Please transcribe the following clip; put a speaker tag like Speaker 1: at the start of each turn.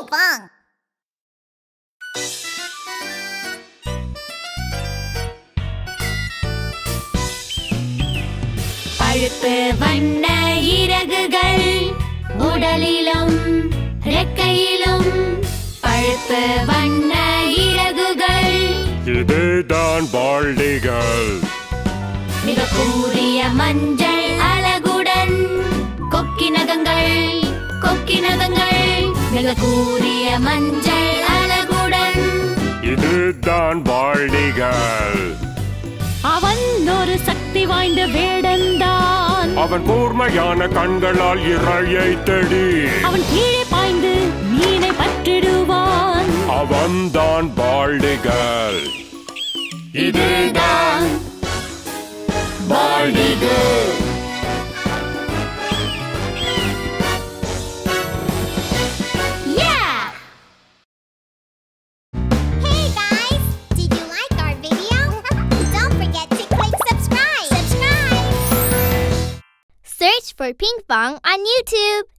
Speaker 1: பாங்
Speaker 2: பழுப்பு வண்ண இறகுகள் உடலிலும் ரெக்கையிலும் பழுப்பு வண்ண இறகுகள்
Speaker 3: இதுதான் பால்டிகள்
Speaker 2: மிக கூறிய மஞ்சள் அழகுடன் கொக்கி நகங்கள் கொக்கி நகங்கள் மிக கூறிய மஞ்சள் அழகுடன்
Speaker 3: இதுதான் பால்டிகள்
Speaker 2: அவன் ஒரு சக்தி வாய்ந்த வேடன்தான்
Speaker 3: அவன் கூர்மையான கண்களால் இரையை தேடி
Speaker 2: அவன் கீழே பாய்ந்து மீனை பற்றிடுவான்
Speaker 3: அவன்தான் பால்டிகள் இதுதான் பால்டிகள்
Speaker 2: Yeah!
Speaker 1: Hey guys! Did you like our video? Don't forget to click subscribe! Subscribe! Search for Ping Pong on YouTube.